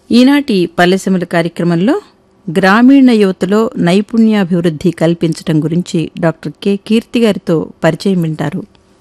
ఈనాటి పల్లెసెమల కార్యక్రమంలో గ్రామీణ యువతలో నైపుణ్యాభివృద్ధి కల్పించటం గురించి డాక్టర్ కె కీర్తి గారితో పరిచయం వింటారు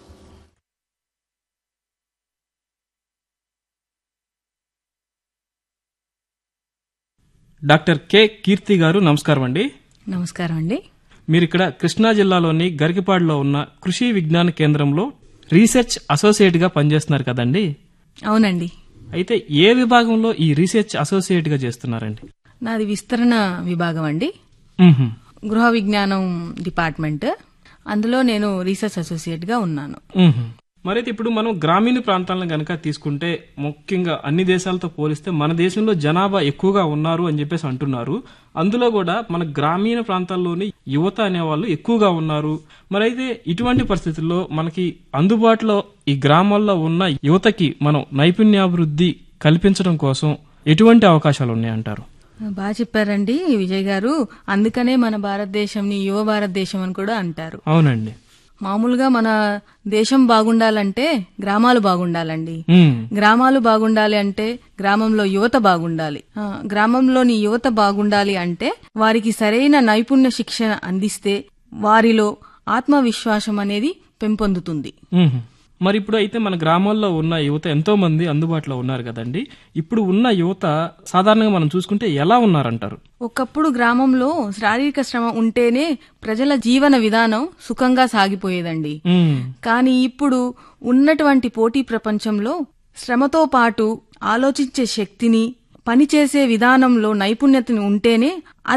డాక్టర్ కె కీర్తి గారు నమస్కారం అండి నమస్కారం అండి మీరు ఇక్కడ కృష్ణా జిల్లాలోని గరికిపాడులో ఉన్న కృషి విజ్ఞాన కేంద్రంలో రీసెర్చ్ అసోసియేట్ గా పనిచేస్తున్నారు కదండి అవునండి అయితే ఏ విభాగంలో ఈ రీసెర్చ్ అసోసియేట్ గా చేస్తున్నారండి నాది విస్తరణ విభాగం అండి మ్మ్హ్మ్. గృహ విజ్ఞానం డిపార్ట్మెంట్ అందులో నేను రీసెర్చ్ అసోసియేట్ గా ఉన్నాను మ్మ్హ్మ్. మరైతే ఇప్పుడు మనం గ్రామీణ ప్రాంతాలను గనక తీసుకుంటే ముఖ్యంగా అన్ని దేశాలతో పోలిస్తే మన దేశంలో జనాభా ఎక్కువగా ఉన్నారు అని చెప్పేసి అంటున్నారు అందులో కూడా మన గ్రామీణ ప్రాంతాల్లోని యువత అనేవాళ్ళు ఎక్కువగా ఉన్నారు మరైతే ఇటువంటి పరిస్థితుల్లో మనకి అందుబాటులో ఈ గ్రామాల్లో ఉన్న యువతకి మనం నైపుణ్యాభివృద్ధి కల్పించడం కోసం ఎటువంటి అవకాశాలు ఉన్నాయంటారు బాగా చెప్పారండి విజయ్ గారు అందుకనే మన భారతదేశంని యువ భారతదేశం అని కూడా అంటారు అవునండి మామూలుగా మన దేశం బాగుండాలంటే గ్రామాలు బాగుండాలండి మ్మ్. గ్రామాలు బాగుండాలి అంటే గ్రామంలో యువత బాగుండాలి ఆ, గ్రామంలోని యువత బాగుండాలి అంటే వారికి సరైన నైపుణ్య శిక్షణ అందిస్తే వారిలో ఆత్మవిశ్వాసం అనేది పెంపొందుతుంది మ్మ్. మరి ఇప్పుడు అయితే మన గ్రామాల్లో ఉన్న యువత ఎంతో మంది అందుబాటులో ఉన్నారు కదండి ఇప్పుడు ఉన్న యువత సాధారణంగా మనం చూసుకుంటే ఎలా ఉన్నారంటారు ఒకప్పుడు గ్రామంలో శారీరక శ్రమ ఉంటేనే ప్రజల జీవన విధానం సుఖంగా సాగిపోయేదండి మ్మ్. కానీ ఇప్పుడు ఉన్నటువంటి పోటీ ప్రపంచంలో శ్రమతో పాటు ఆలోచించే శక్తిని పనిచేసే విధానంలో నైపుణ్యతని ఉంటేనే